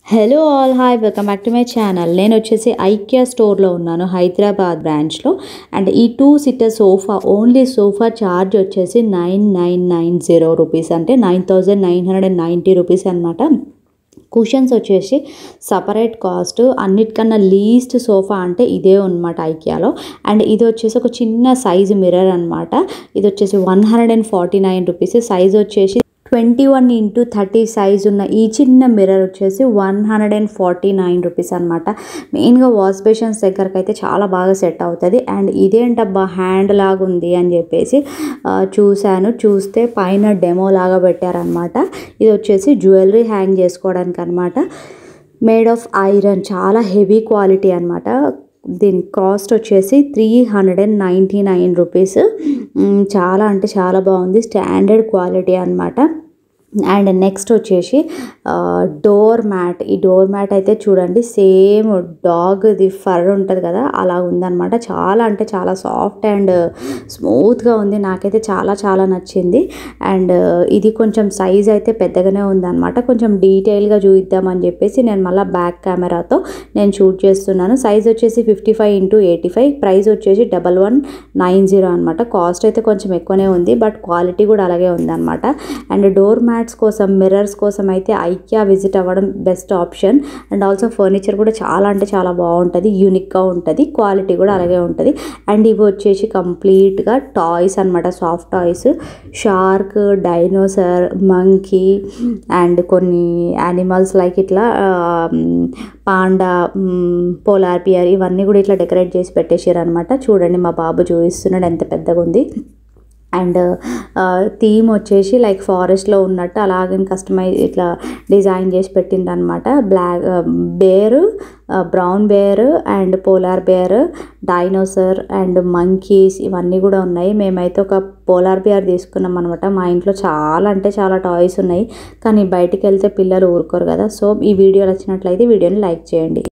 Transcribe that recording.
hello all hi welcome back to my channel నేను వచ్చేసి IKEA స్టోర్లో ఉన్నాను హైదరాబాద్ బ్రాంచ్లో అండ్ ఈ two seater sofa only sofa charge వచ్చేసి nine nine nine zero rupees అంటే nine thousand nine hundred and ninety rupees అనమాట cushions వచ్చేసి సపరేట్ కాస్ట్ అన్నిటికన్నా లీస్ట్ సోఫా అంటే ఇదే అనమాట ఐకియాలో అండ్ ఇది వచ్చేసి ఒక చిన్న సైజు మిర్రర్ అనమాట ఇది వచ్చేసి one hundred and forty nine rupees size వచ్చేసి twenty one into thirty size ఉన్న ఈ చిన్న మిర్రర్ వచ్చేసి one hundred and forty nine rupees అనమాట మెయిన్గా వాష్ బేషన్స్ దగ్గరకు అయితే చాలా బాగా సెట్ అవుతుంది అండ్ ఇదేంటబ్బా హ్యాండ్ లాగా ఉంది అని చెప్పేసి ఆ, చూశాను చూస్తే పైన డెమో లాగా పెట్టారనమాట ఇది వచ్చేసి జ్యువెలరీ హ్యాంగ్ చేసుకోవడానికి అనమాట మేడ్ ఆఫ్ ఐరన్ చాలా హెవీ క్వాలిటీ అనమాట దీని కాస్ట్ వచ్చేసి three hundred and ninety nine rupees చాలా అంటే చాలా బాగుంది స్టాండర్డ్ క్వాలిటీ అనమాట అండ్ నెక్స్ట్ వచ్చేసి డోర్ మ్యాట్ ఈ డోర్ మ్యాట్ అయితే చూడండి సేమ్ డాగ్ది ఫర్ ఉంటుంది కదా అలా ఉందన్నమాట చాలా అంటే చాలా సాఫ్ట్ అండ్ స్మూత్గా ఉంది నాకైతే చాలా చాలా నచ్చింది అండ్ ఇది కొంచెం సైజ్ అయితే పెద్దగానే ఉందన్నమాట కొంచెం డీటెయిల్గా చూద్దామని చెప్పేసి నేను మళ్ళీ బ్యాక్ కెమెరాతో నేను షూట్ చేస్తున్నాను సైజ్ వచ్చేసి fifty five into eighty five price వచ్చేసి డబల్ వన్ నైన్ జీరో అనమాట కాస్ట్ అయితే కొంచెం ఎక్కువనే ఉంది బట్ క్వాలిటీ కూడా అలాగే ఉందన్నమాట అండ్ డోర్ మ్యాట్స్ కోసం మిర్రర్స్ కోసం అయితే ఐక్యా విజిట్ అవ్వడం best option and also furniture కూడా చాలా అంటే చాలా బాగుంటుంది యూనిక్గా ఉంటుంది క్వాలిటీ కూడా అలాగే ఉంటుంది అండ్ ఇవి వచ్చేసి కంప్లీట్గా టాయ్స్ అనమాట soft toys shark dinosaur monkey and కొన్ని యానిమల్స్ లైక్ ఇట్లా పాండా పోలార్ పియర్ ఇవన్నీ కూడా ఇట్లా డెకరేట్ చేసి పెట్టేసారు అనమాట చూడండి మా బాబు చూపిస్తున్నాడు ఎంత పెద్దగా ఉంది అండ్ థీమ్ వచ్చేసి లైక్ ఫారెస్ట్లో ఉన్నట్టు అలాగే కస్టమైజ్ ఇట్లా డిజైన్ చేసి పెట్టిందనమాట black bear brown bear and polar bear dinosaur and monkeys ఇవన్నీ కూడా ఉన్నాయి మేమైతే ఒక పోలార్ బేర్ తీసుకున్నాం అనమాట మా ఇంట్లో చాలా అంటే చాలా టాయ్స్ ఉన్నాయి కానీ బయటికి వెళ్తే పిల్లలు ఊరుకోరు కదా సో ఈ వీడియో నచ్చినట్లయితే వీడియోని లైక్ చేయండి